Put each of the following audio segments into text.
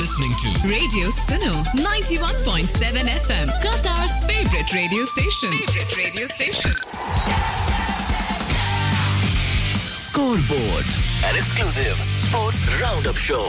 listening to Radio Suno 91.7 FM, Qatar's favorite radio station. Favorite radio station. Scoreboard, an exclusive sports roundup show.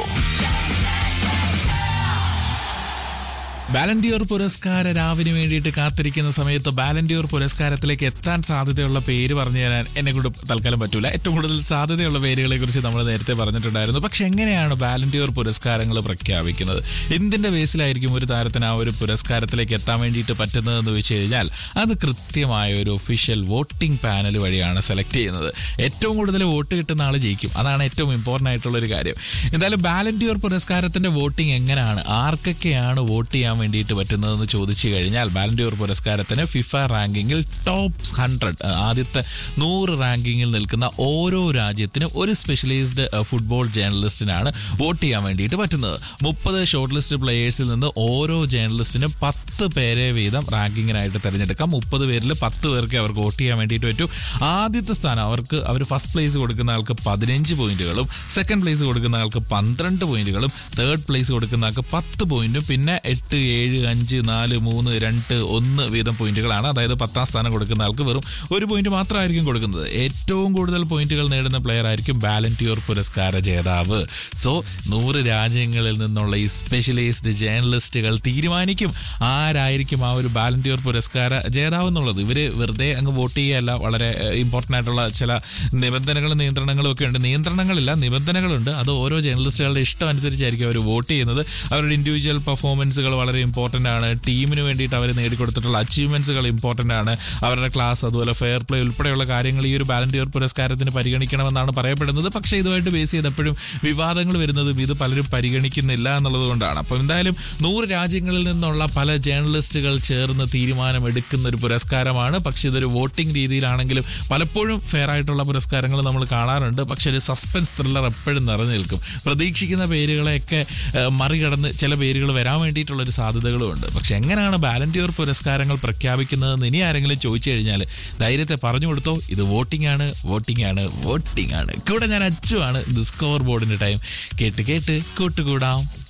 Ballon d'Or പുരസ്കാര രാവിന് വേണ്ടിയിട്ട് കാത്തിരിക്കുന്ന സമയത്ത് Ballon d'Or പുരസ്കാരത്തിലേക്ക് എത്താൻ സാധ്യതയുള്ള പേര് പറഞ്ഞു തരാൻ എന്നെ കൊണ്ട് തൽക്കാലം പറ്റൂല ഏറ്റവും കൂടുതൽ സാധ്യതയുള്ള പേരുകളെ കുറിച്ച് നമ്മൾ നേരത്തെ പറഞ്ഞിട്ടുണ്ടായിരുന്നു പക്ഷെ എങ്ങനെയാണ് ബാലൻഡിയോർ പുരസ്കാരങ്ങൾ പ്രഖ്യാപിക്കുന്നത് എന്തിന്റെ ബേസിലായിരിക്കും ഒരു താരത്തിന് ആ ഒരു പുരസ്കാരത്തിലേക്ക് എത്താൻ വേണ്ടിയിട്ട് പറ്റുന്നതെന്ന് വെച്ച് കഴിഞ്ഞാൽ അത് കൃത്യമായ ഒരു ഒഫീഷ്യൽ വോട്ടിംഗ് പാനൽ വഴിയാണ് സെലക്ട് ചെയ്യുന്നത് ഏറ്റവും കൂടുതൽ വോട്ട് കിട്ടുന്ന ആൾ ജയിക്കും അതാണ് ഏറ്റവും ഇമ്പോർട്ടൻ്റ് ആയിട്ടുള്ള ഒരു കാര്യം എന്തായാലും ബാലൻഡിയോർ പുരസ്കാരത്തിന്റെ വോട്ടിംഗ് എങ്ങനെയാണ് ആർക്കൊക്കെയാണ് വോട്ട് ചെയ്യാൻ വേണ്ടിയിട്ട് പറ്റുന്നതെന്ന് ചോദിച്ചു കഴിഞ്ഞാൽ ബാലൻഡിയോർ പുരസ്കാരത്തിന് ഫിഫ റാങ്കിങ്ങിൽ ടോപ്പ് ഹൺഡ്രഡ് ആദ്യത്തെ നൂറ് റാങ്കിങ്ങിൽ നിൽക്കുന്ന ഓരോ രാജ്യത്തിനും ഒരു സ്പെഷ്യലൈസ്ഡ് ഫുട്ബോൾ ജേർണലിസ്റ്റിനാണ് വോട്ട് ചെയ്യാൻ വേണ്ടിയിട്ട് പറ്റുന്നത് മുപ്പത് ഷോർട്ട് ലിസ്റ്റ് പ്ലേയേഴ്സിൽ നിന്ന് ഓരോ ജേർണലിസ്റ്റിനും പത്ത് പേരെ വീതം റാങ്കിങ്ങിനായിട്ട് തിരഞ്ഞെടുക്കാം മുപ്പത് പേരിൽ പത്ത് പേർക്ക് അവർക്ക് വോട്ട് ചെയ്യാൻ വേണ്ടിയിട്ട് പറ്റും ആദ്യത്തെ സ്ഥാനം അവർക്ക് അവർ ഫസ്റ്റ് പ്ലേസ് കൊടുക്കുന്ന ആൾക്ക് പതിനഞ്ച് പോയിന്റുകളും സെക്കൻഡ് പ്ലേസ് കൊടുക്കുന്ന ആൾക്ക് പന്ത്രണ്ട് പോയിന്റുകളും തേർഡ് പ്ലേസ് കൊടുക്കുന്ന ആൾക്ക് പത്ത് പോയിന്റും പിന്നെ എട്ട് ഏഴ് അഞ്ച് നാല് മൂന്ന് രണ്ട് ഒന്ന് വീതം പോയിന്റുകളാണ് അതായത് പത്താം സ്ഥാനം കൊടുക്കുന്ന ആൾക്ക് വെറും ഒരു പോയിന്റ് മാത്രമായിരിക്കും കൊടുക്കുന്നത് ഏറ്റവും കൂടുതൽ പോയിന്റുകൾ നേടുന്ന പ്ലെയർ ആയിരിക്കും ബാലന്റിയോർ പുരസ്കാര ജേതാവ് സോ നൂറ് രാജ്യങ്ങളിൽ നിന്നുള്ള ഈ സ്പെഷ്യലൈസ്ഡ് ജേർണലിസ്റ്റുകൾ തീരുമാനിക്കും ആരായിരിക്കും ആ ഒരു ബാലന്റിയോർ പുരസ്കാര ജേതാവ് എന്നുള്ളത് ഇവര് വെറുതെ അങ്ങ് വോട്ട് ചെയ്യല്ല വളരെ ഇമ്പോർട്ടൻ്റ് ആയിട്ടുള്ള ചില നിബന്ധനകളും നിയന്ത്രണങ്ങളും ഒക്കെ ഉണ്ട് നിയന്ത്രണങ്ങളില്ല നിബന്ധനകളുണ്ട് അത് ഓരോ ജേർണലിസ്റ്റുകളുടെ ഇഷ്ടം അനുസരിച്ചായിരിക്കും അവർ വോട്ട് ചെയ്യുന്നത് അവരുടെ ഇൻഡിവിജ്വൽ പെർഫോമൻസുകൾ വളരെ ഇമ്പോർട്ടൻ്റ് ആണ് ടീമിന് വേണ്ടിയിട്ട് അവർ നേടിക്കൊടുത്തിട്ടുള്ള അച്ചീവ്മെന്റ്സുകൾ ഇമ്പോർട്ടൻ്റ് ആണ് അവരുടെ ക്ലാസ് അതുപോലെ ഫെയർ പ്ലേ ഉൾപ്പെടെയുള്ള കാര്യങ്ങൾ ഈ ഒരു ബാലന്റിയർ പുരസ്കാരത്തിന് പരിഗണിക്കണമെന്നാണ് പറയപ്പെടുന്നത് പക്ഷേ ഇതുമായിട്ട് ബേസ് ചെയ്തപ്പോഴും വിവാദങ്ങൾ വരുന്നതും ഇത് പലരും പരിഗണിക്കുന്നില്ല എന്നുള്ളത് കൊണ്ടാണ് അപ്പോൾ എന്തായാലും നൂറ് രാജ്യങ്ങളിൽ നിന്നുള്ള പല ജേർണലിസ്റ്റുകൾ ചേർന്ന് തീരുമാനമെടുക്കുന്ന ഒരു പുരസ്കാരമാണ് പക്ഷെ ഇതൊരു വോട്ടിംഗ് രീതിയിലാണെങ്കിലും പലപ്പോഴും ഫെയർ ആയിട്ടുള്ള പുരസ്കാരങ്ങൾ നമ്മൾ കാണാറുണ്ട് പക്ഷെ ഒരു സസ്പെൻസ് ത്രില്ലർ എപ്പോഴും നിറഞ്ഞു നിൽക്കും പ്രതീക്ഷിക്കുന്ന പേരുകളെയൊക്കെ ഏഹ്, മറികടന്ന് ചില പേരുകൾ വരാൻ വേണ്ടിയിട്ടുള്ള ഒരു സാധ്യതകളും ഉണ്ട് പക്ഷെ എങ്ങനെയാണ് ബാലന്റിയോർ പുരസ്കാരങ്ങൾ പ്രഖ്യാപിക്കുന്നതെന്ന് ഇനി ആരെങ്കിലും ചോദിച്ചു കഴിഞ്ഞാൽ ധൈര്യത്തെ പറഞ്ഞു കൊടുത്തോ ഇത് വോട്ടിംഗ് ആണ് വോട്ടിംഗ് ആണ് വോട്ടിംഗ് ആണ് കൂടെ ഞാൻ അച്ചുവാണ് ഇത് സ്കോർ ബോർഡിന്റെ ടൈം കേട്ട് കേട്ട് കൂട്ടുകൂടാം